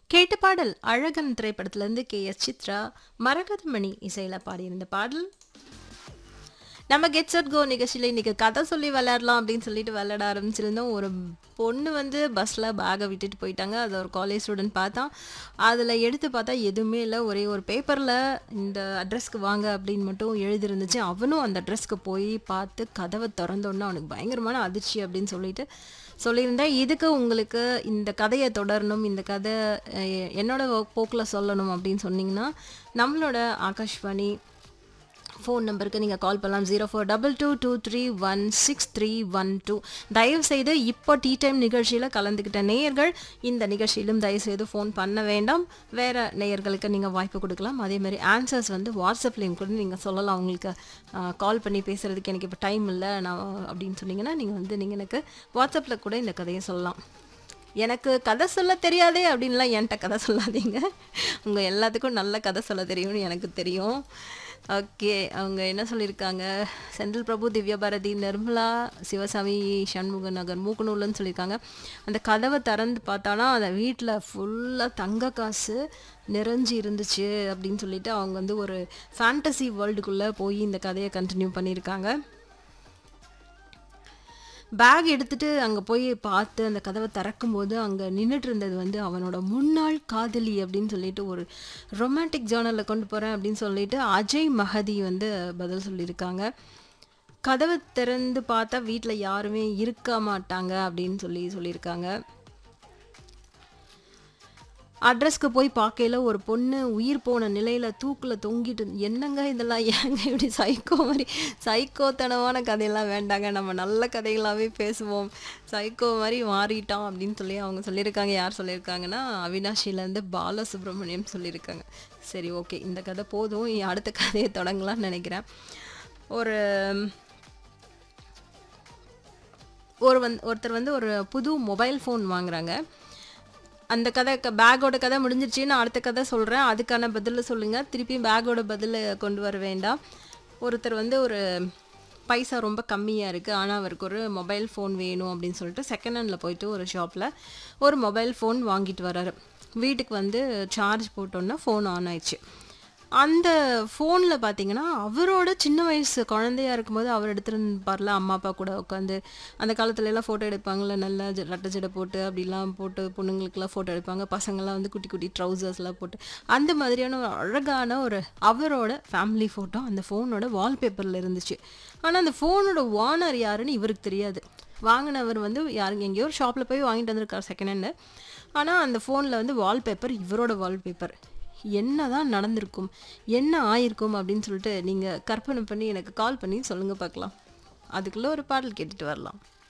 கேட்ட பாடல் அழகன் திரைப்படத்திலிருந்து கே எஸ் சித்ரா மரகதமணி இசையில பாடியிருந்த பாடல் நம்ம கெட் செட் கோ நிகழ்ச்சியில் இன்னைக்கு கதை சொல்லி விளையாடலாம் அப்படின்னு சொல்லிட்டு விளையாட ஆரம்பிச்சிருந்தோம் ஒரு பொண்ணு வந்து பஸ்ஸில் பேக்கை விட்டுட்டு போயிட்டாங்க அது ஒரு காலேஜ் ஸ்டூடெண்ட் பார்த்தா அதில் எடுத்து பார்த்தா எதுவுமே இல்லை ஒரே ஒரு பேப்பரில் இந்த அட்ரஸ்க்கு வாங்க அப்படின்னு மட்டும் எழுதிருந்துச்சு அவனும் அந்த அட்ரஸ்க்கு போய் பார்த்து கதவை திறந்தோன்னா அவனுக்கு பயங்கரமான அதிர்ச்சி அப்படின்னு சொல்லிட்டு சொல்லியிருந்தேன் இதுக்கு உங்களுக்கு இந்த கதையை தொடரணும் இந்த கதை அஹ், என்னோட போக்கில் சொல்லணும் அப்படின்னு சொன்னீங்கன்னா நம்மளோட ஆகாஷ்வாணி ஃபோன் நம்பருக்கு நீங்கள் கால் பண்ணலாம் zero four double two two three one six three one two தயவு செய்து இப்போ டீ டைம் நிகழ்ச்சியில் கலந்துக்கிட்ட நேயர்கள் இந்த நிகழ்ச்சியிலும் தயவு செய்து ஃபோன் பண்ண வேண்டாம் வேறு நேயர்களுக்கு நீங்கள் வாய்ப்பு கொடுக்கலாம் அதே மாதிரி ஆன்சர்ஸ் வந்து வாட்ஸ்அப்லேயும் கூட நீங்கள் சொல்லலாம் உங்களுக்கு கால் பண்ணி பேசுகிறதுக்கு எனக்கு இப்போ டைம் இல்லை நான் அப்படின்னு சொன்னீங்கன்னா நீங்கள் வந்து நீங்கள் எனக்கு வாட்ஸ்அப்பில் கூட இந்த கதையை சொல்லலாம் எனக்கு கதை சொல்ல தெரியாதே அப்படின்லாம் என்கிட்ட கதை சொல்லாதீங்க உங்கள் எல்லாத்துக்கும் நல்ல கதை சொல்ல தெரியும்னு எனக்கு தெரியும் ஓகே அவங்க என்ன சொல்லியிருக்காங்க செந்தில் பிரபு திவ்யா பாரதி நிர்மலா சிவசாமி சண்முக நகர் மூக்கனூர்லன்னு சொல்லியிருக்காங்க அந்த கதவை திறந்து பார்த்தானா அந்த வீட்டில் ஃபுல்லாக தங்க காசு நிறைஞ்சு இருந்துச்சு அப்படின்னு சொல்லிட்டு அவங்க வந்து ஒரு ஃபேண்டசி வேர்ல்டுக்குள்ளே போய் இந்த கதையை கண்டினியூ பண்ணியிருக்காங்க பேக் எடுத்துட்டு அங்கே போய் பார்த்து அந்த கதவை திறக்கும்போது அங்கே நின்றுட்டு இருந்தது வந்து அவனோட முன்னாள் காதலி அப்படின்னு சொல்லிட்டு ஒரு ரொமான்டிக் ஜேர்னலில் கொண்டு போகிறேன் அப்படின்னு சொல்லிட்டு அஜய் மஹதி வந்து பதில் சொல்லியிருக்காங்க கதவை திறந்து பார்த்தா வீட்டில் யாருமே இருக்க மாட்டாங்க அப்படின்னு சொல்லி சொல்லியிருக்காங்க அட்ரஸ்க்கு போய் பார்க்கையில ஒரு பொண்ணு உயிர் போன நிலையில தூக்குல தொங்கிட்டு என்னங்க இதெல்லாம் ஏங்க இப்படி சைக்கோ மாதிரி சைக்கோத்தனமான கதையெல்லாம் வேண்டாங்க நம்ம நல்ல கதைகளாகவே பேசுவோம் சைக்கோ மாதிரி மாறிட்டான் அப்படின்னு சொல்லி அவங்க சொல்லியிருக்காங்க யார் சொல்லியிருக்காங்கன்னா அவினாஷிலேருந்து பாலசுப்ரமணியம் சொல்லியிருக்காங்க சரி ஓகே இந்த கதை போதும் இனி அடுத்த கதையை தொடங்கலாம்னு நினைக்கிறேன் ஒரு ஒரு வந் ஒருத்தர் வந்து ஒரு புது மொபைல் ஃபோன் வாங்குறாங்க அந்த கதை க- பேக்கோட கதை முடிஞ்சிருச்சு நான் அடுத்த கதை சொல்கிறேன் அதுக்கான பதிலை சொல்லுங்கள் திருப்பியும் பேக்கோட பதிலை கொண்டு வர வேண்டாம் ஒருத்தர் வந்து ஒரு பைசா ரொம்ப கம்மியாக இருக்குது ஆனால் அவருக்கு ஒரு மொபைல் ஃபோன் வேணும் அப்படின்னு சொல்லிட்டு செகண்ட் ஹேண்டில் போயிட்டு ஒரு ஷாப்பில் ஒரு மொபைல் ஃபோன் வாங்கிட்டு வராரு வீட்டுக்கு வந்து சார்ஜ் போட்டோன்னா ஃபோன் ஆன் ஆயிடுச்சு அந்த ஃபோனில் பார்த்தீங்கன்னா அவரோட சின்ன வயசு குழந்தையா இருக்கும்போது அவர் எடுத்துருப்பார்ல அம்மா அப்பா கூட உட்காந்து அந்த காலத்துல எல்லாம் ஃபோட்டோ எடுப்பாங்கல்ல நல்லா ஜ- ரெட்டை ஜடை போட்டு அப்படிலாம் போட்டு பொண்ணுங்களுக்கெல்லாம் ஃபோட்டோ எடுப்பாங்க பசங்கள்லாம் வந்து குட்டி குட்டி ட்ரௌசர்ஸ்லாம் போட்டு அந்த மாதிரியான ஒரு அழகான ஒரு அவரோட ஃபேமிலி ஃபோட்டோ அந்த ஃபோனோட வால்பேப்பரில் இருந்துச்சு ஆனால் அந்த ஃபோனோட ஓனர் யாருன்னு இவருக்கு தெரியாது வாங்கினவர் வந்து யாருங்க எங்கேயோ ஒரு ஷாப்பில் போய் வாங்கிட்டு வந்திருக்கார் செகண்ட் ஹேண்டு ஆனால் அந்த ஃபோனில் வந்து வால்பேப்பர் இவரோட வால்பேப்பர் என்னதான் நடந்திருக்கும் என்ன ஆயிருக்கும் அப்படின்னு சொல்லிட்டு நீங்கள் கற்பனை பண்ணி எனக்கு கால் பண்ணி சொல்லுங்கள் பார்க்கலாம் அதுக்குள்ளே ஒரு பாடல் கேட்டுட்டு வரலாம்